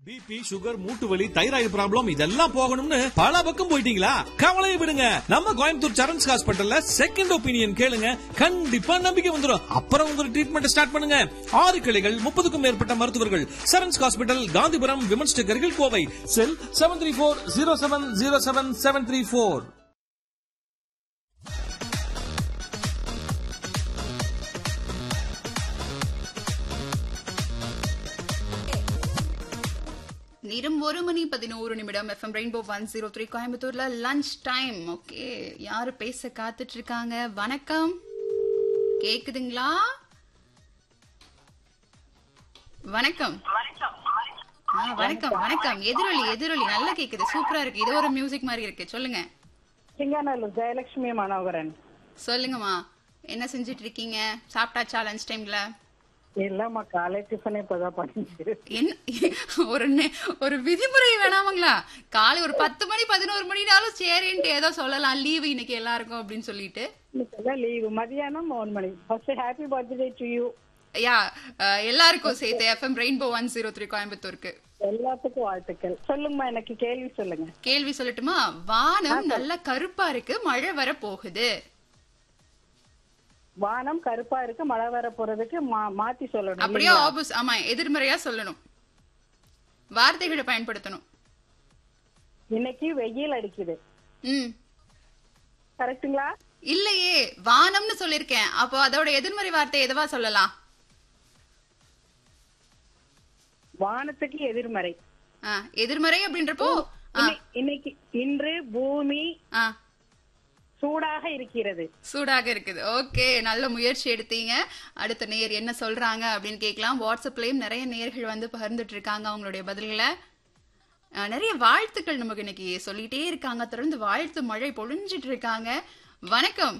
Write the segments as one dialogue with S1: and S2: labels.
S1: BP sugar மூட்டு வலி thyroid problem இதெல்லாம் போகணும்னு பல பக்கம் போயிட்டீங்களா கவலையை விடுங்க நம்ம கோயம்புத்தூர் சரண்ஸ் ஹாஸ்பிட்டல்ல செகண்ட் ஒப்பீனியன் கேளுங்க கண்டிப்பா நம்பிக்கை வந்துடும் அப்புறம் உங்க ட்ரீட்மெண்ட் ஸ்டார்ட் பண்ணுங்க ஆறு கிளைகள் முப்பதுக்கும் மேற்பட்ட மருத்துவர்கள் சரண்ஸ் ஹாஸ்பிட்டல் காந்திபுரம் விமன்ஸ் அருகில் Kovai cell seven three four zero seven zero seven seven three four
S2: நேரம் ஒரு மணி பதினோரு நிமிடம் FM rainbow one zero three கோயம்புத்தூர்ல லஞ்ச் டைம் ஓகே யாரு பேச காத்துட்டு இருக்காங்க வணக்கம் கேக்குதுங்களா வணக்கம் ஆ, வணக்கம் வணக்கம் எதிரொலி எதிரொலி நல்லா கேக்குது சூப்பரா இருக்கு இது ஒரு மியூசிக் மாதிரி இருக்கு சொல்லுங்க
S3: சிங்காநல்லூர் ஜெயலட்சுமி மனோகரன்
S2: சொல்லுங்கம்மா என்ன செஞ்சுட்டு இருக்கீங்க சாப்பிட்டாச்சா லஞ்ச் டைம்ல
S3: இல்லம்மா காலை டிஃபன் இப்பதான் பண்ணிச்சு
S2: என்ன ஒரு நெ- ஒரு விதிமுறை வேணாமங்களா காலை ஒரு பத்து மணி பதினோரு மணினாலும் சரின்ட்டு ஏதோ சொல்லலாம் லீவு இன்னைக்கு எல்லாருக்கும் அப்படின்னு சொல்லிட்டு
S3: இன்னைக்கு லீவு மதியானம் மூணு மணி first happy birthday to you
S2: யா அஹ், எல்லாருக்கும் சேர்த்து FM rainbow one zero three கோயம்புத்தூருக்கு
S3: எல்லாத்துக்கும் வாழ்த்துக்கள் சொல்லுங்கம்மா எனக்கு கேள்வி சொல்லுங்க
S2: கேள்வி சொல்லட்டுமா வானம் நல்ல கருப்பா இருக்கு மழை வர போகுது
S3: வானம் கருப்பா இருக்கு மழை வர போறதுக்கு மா- மாத்தி சொல்லணும்
S2: அப்படியே ஆபோஸ் ஆமா எதிர்மறையா சொல்லணும் வார்த்தைகளை பயன்படுத்தணும்
S3: இன்னைக்கு வெயில் அடிக்குது
S2: ம்
S3: கரெக்ட்டுங்களா
S2: இல்லையே வானம்னு சொல்லிருக்கேன் அப்போ அதோட எதிர்மறை வார்த்தை எதுவா சொல்லலாம்
S3: வானத்துக்கு எதிர்மறை
S2: ஆ, எதிர்மறை அப்படின்றப்போ ஆ,
S3: இன்னை- இன்னைக்கு இன்று பூமி
S2: ஆ
S3: சூடாக இருக்கிறது
S2: சூடாக இருக்குது ஓகே நல்ல முயற்சி எடுத்தீங்க அடுத்த நேயர் என்ன சொல்றாங்க அப்படின்னு கேட்கலாம் வாட்ஸ்அப்லயும் நிறைய நேயர்கள் வந்து பகிர்ந்துட்டு இருக்காங்க அவங்களுடைய பதில்களை அஹ், நிறைய வாழ்த்துக்கள் நமக்கு இன்னைக்கு சொல்லிட்டே இருக்காங்க தொடர்ந்து வாழ்த்து மழை பொழிஞ்சிட்டு இருக்காங்க வணக்கம்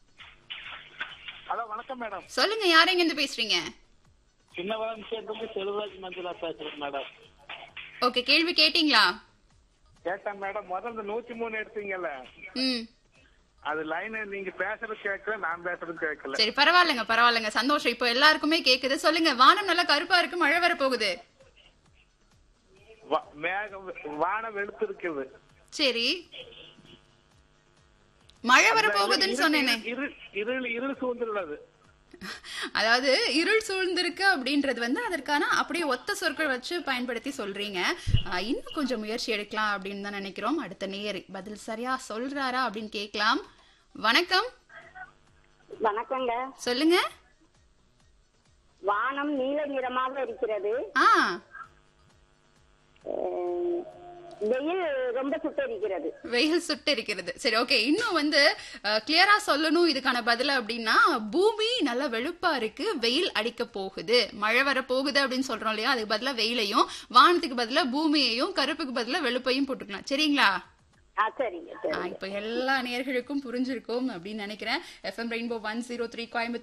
S4: ஹலோ வணக்கம் மேடம்
S2: சொல்லுங்க யார் எங்க இருந்து பேசுறீங்க
S4: சின்னவரம் சேர்ந்து செல்வராஜ் மஞ்சுளா பேசுறேன் மேடம்
S2: ஓகே கேள்வி கேட்டீங்களா
S4: கேட்டேன் மேடம் முதல்ல நூத்தி மூணு எடுத்தீங்கல்ல
S2: ம்
S4: அது லைன் நீங்க பேசுறது கேட்கல நான் பேசுறது கேட்கல
S2: சரி பரவாயில்லைங்க பரவாயில்லைங்க சந்தோஷம் இப்போ எல்லாருக்குமே கேக்குது சொல்லுங்க வானம் நல்லா கருப்பா இருக்கு மழை வர போகுது
S4: வா- மேகம் வானம் வெளுத்து இருக்குது
S2: சரி மழை வர போகுதுன்னு சொன்னேனே
S4: இருள் இருள் இருள் சூழ்ந்துள்ளது
S2: அதாவது இருள் சூழ்ந்திருக்கு அப்படின்றது வந்து அதற்கான அப்படியே ஒத்த சொற்கள் வச்சு பயன்படுத்தி சொல்றீங்க ஆஹ், இன்னும் கொஞ்சம் முயற்சி எடுக்கலாம் அப்படின்னு தான் நினைக்கிறோம் அடுத்த நேயர் பதில் சரியா சொல்றாரா அப்படின்னு கேட்கலாம் வணக்கம்
S5: வணக்கங்க
S2: சொல்லுங்க
S5: வானம் நீல நிறமாக இருக்கிறது
S2: ஆ
S5: அஹ், வெயில் ரொம்ப சுட்டரிக்கிறது
S2: வெயில் சுட்டு இருக்கிறது சரி ஓகே இன்னும் வந்து கிளியரா சொல்லணும் இதுக்கான பதில் அப்படின்னா பூமி நல்லா வெளுப்பா இருக்கு வெயில் அடிக்க போகுது மழை வர போகுது அப்படின்னு சொல்றோம் இல்லையா அதுக்கு பதிலா வெயிலையும் வானத்துக்கு பதிலா பூமியையும் கருப்புக்கு பதிலா வெளுப்பையும் போட்டுக்கலாம் சரிங்களா
S5: ஆ சரிங்க சரி
S2: ஆ, இப்ப எல்லா நேர்களுக்கும் புரிஞ்சிருக்கும் அப்படின்னு நினைக்கிறேன் FM rainbow one zero three Coimbatore